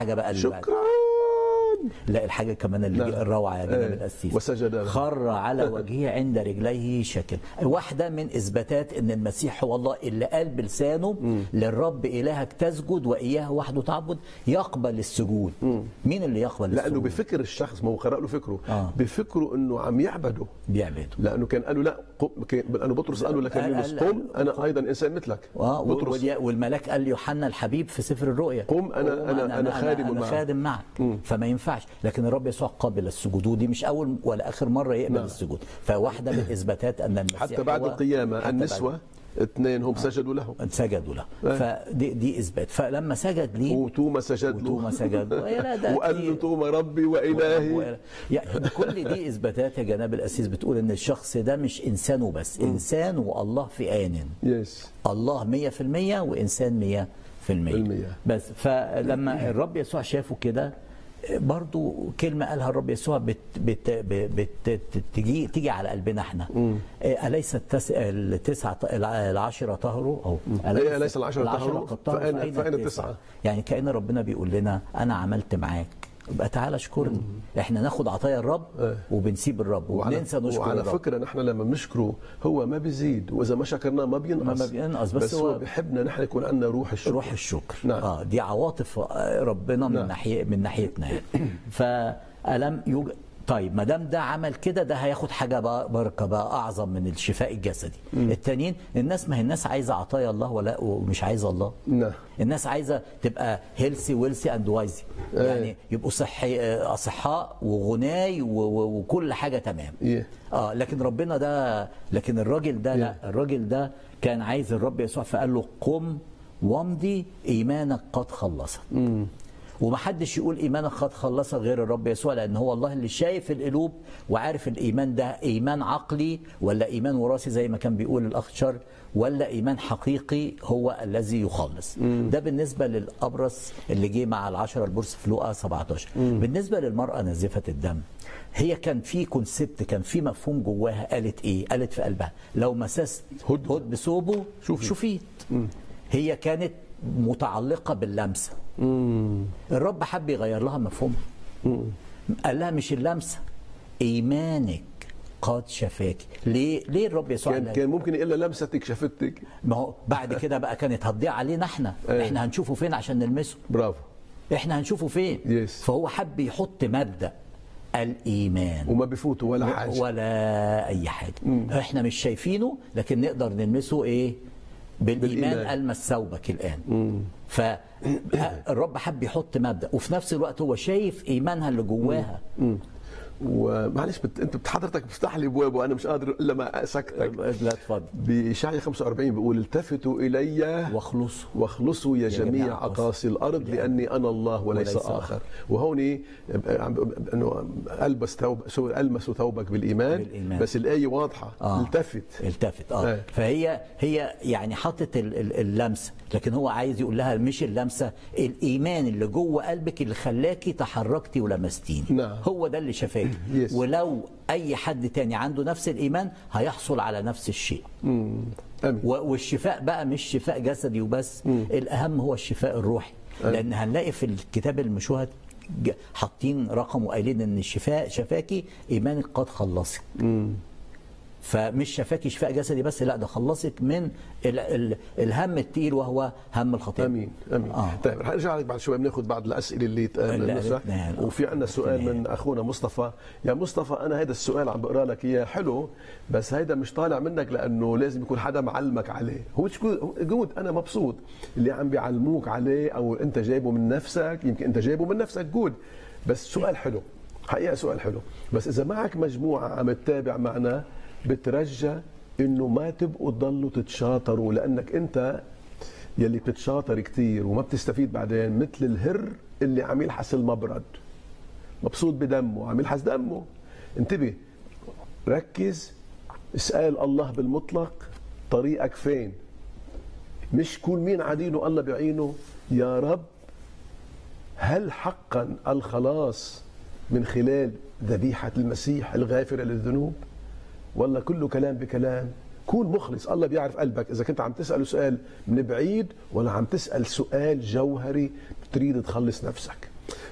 حاجه بقى اللي بعد. شكرا لا الحاجه كمان اللي نعم. الروعه يا جناب إيه. القسيس وسجد له. خر على وجهه عند رجليه شاكر واحده من اثباتات ان المسيح هو الله اللي قال بلسانه للرب الهك تسجد واياه وحده تعبد يقبل السجود مين اللي يقبل لانه السجود بفكر الشخص ما هو قرأ له فكره آه. بفكره انه عم يعبده بيعبده لانه كان قال له لا قم كان- لانه بطرس قال له لك قال- يونس قال- قم انا ايضا انسان مثلك اه بطرس واليا- والملاك قال ليوحنا الحبيب في سفر الرؤيا قم أنا- أنا- أنا خادم أنا معك. خادم معك فما ينفعش لكن الرب يسوع قبل السجود ودي مش اول ولا اخر مره يقبل نعم. السجود فواحده من اثباتات ان المسيح حتى بعد هو- القيامه حتى بعد- النسوه اثنين هم سجدوا له سجدوا له إيه. فدي دي اثبات فلما سجد ليه وتوما سجد له وتوما سجد يا لا ده وقال له كتير. توما ربي والهي و- يعني كل دي اثباتات يا جناب الاسيس بتقول ان الشخص ده مش انسان وبس انسان والله في ان يس الله 100% وانسان 100% بالمية. بس فلما الرب يسوع شافه كده برضو كلمة قالها الرب يسوع بت بت بت بت تجي تيجي على قلبنا احنا أليس التس التسعة العشرة طهروا أو إيه، أليس العشرة طهروا؟ قد طهروا؟ فأين- فأين فأين التسعة؟ التسعة؟ يعني كأن ربنا بيقول لنا أنا عملت معاك يبقى تعالى اشكرني احنا ناخد عطايا الرب إيه. وبنسيب الرب وعلى, وبننسى نشكر وعلى الرب فكره نحن لما بنشكره هو ما بيزيد واذا ما شكرناه ما بينقص ما بينقص، بس بس هو- هو بيحبنا نحن يكون عندنا روح الشكر روح الشكر نعم. اه دي عواطف آه، ربنا من نعم. ناحيه من ناحيتنا يعني فالم يوجد طيب ما دام ده عمل كده ده هياخد حاجه بقى بركه بقى اعظم من الشفاء الجسدي التانيين الناس ما هي الناس عايزه عطايا الله ولا ومش عايزه الله نعم الناس عايزه تبقى هيلسي ويلسي اند وايزي إيه. يعني يبقوا صحي آه، اصحاء وغناي و- و- وكل حاجه تمام إيه. اه لكن ربنا ده لكن الراجل ده لا الراجل ده كان عايز الرب يسوع فقال له قم وامضي ايمانك قد خلصك ومحدش يقول ايمانك قد خلصك غير الرب يسوع لان هو الله اللي شايف القلوب وعارف الايمان ده ايمان عقلي ولا ايمان وراثي زي ما كان بيقول الاخ شر ولا ايمان حقيقي هو الذي يخلص ده بالنسبه للابرص اللي جه مع العشره البرص في لوقا 17 بالنسبه للمراه نازفه الدم هي كان في كونسبت كان في مفهوم جواها قالت ايه قالت في قلبها لو مسست هد. هد بثوبه شوفي. شفيت هي كانت متعلقه باللمسه الرب حب يغير لها مفهومها قال لها مش اللمسه ايمانك قد شفاك ليه ليه الرب يسوع قال كان لها كان ممكن الا لمستك شفتك ما هو بعد كده بقى كانت هتضيع علينا احنا أيوة. احنا هنشوفه فين عشان نلمسه برافو احنا هنشوفه فين Yes. فهو حب يحط مبدا الايمان وما بفوتوا ولا حاجه ولا اي حاجه احنا مش شايفينه لكن نقدر نلمسه ايه بالايمان بالإيمان. المس ثوبك الان فالرب حب يحط مبدا وفي نفس الوقت هو شايف ايمانها اللي جواها ومعلش بت... انت حضرتك بتفتح لي ابواب وانا مش قادر الا ما اسكتك لا اتفضل باشعياء 45 بيقول التفتوا الي واخلصوا واخلصوا يا جميع جميع أقاصي اقاصي الارض لاني انا الله وليس, وليس اخر آخر. وهون إيه؟ عم- انه البس ثوب سو- المس ثوبك بالايمان, بالإيمان. بس الايه واضحه آه. التفت التفت اه إيه. فهي هي يعني حطت ال- ال- اللمسه لكن هو عايز يقول لها مش اللمسه الايمان اللي جوه قلبك اللي خلاكي تحركتي ولمستيني نعم. هو ده اللي شفاكي Yes. ولو اي حد تاني عنده نفس الايمان هيحصل على نفس الشيء امين و- والشفاء بقى مش شفاء جسدي وبس الاهم هو الشفاء الروحي لان هنلاقي في الكتاب المشوهد ج- حاطين رقم وقايلين ان الشفاء شفاكي ايمانك قد خلصك فمش شفاكي شفاء جسدي بس لا ده خلصك من ال ال الهم التقيل وهو هم الخطيه امين امين آه. طيب رح ارجع لك بعد شوي بناخذ بعض الاسئله اللي اتقال اللي للنساء. قالتنا يعني. وفي عندنا سؤال يعني. من اخونا مصطفى يا مصطفى انا هذا السؤال عم بقرا لك اياه حلو بس هيدا مش طالع منك لانه لازم يكون حدا معلمك عليه هو جود انا مبسوط اللي عم بيعلموك عليه او انت جايبه من نفسك يمكن انت جايبه من نفسك جود بس سؤال حلو حقيقه سؤال حلو بس اذا معك مجموعه عم تتابع معنا بترجى انه ما تبقوا تضلوا تتشاطروا لانك انت يلي بتتشاطر كتير وما بتستفيد بعدين مثل الهر اللي عم يلحس المبرد مبسوط بدمه عم يلحس دمه انتبه ركز اسأل الله بالمطلق طريقك فين مش كل مين عدينه الله بيعينه يا رب هل حقا الخلاص من خلال ذبيحة المسيح الغافرة للذنوب ولا كله كلام بكلام كون مخلص الله بيعرف قلبك إذا كنت عم تسأله سؤال من بعيد ولا عم تسأل سؤال جوهري تريد تخلص نفسك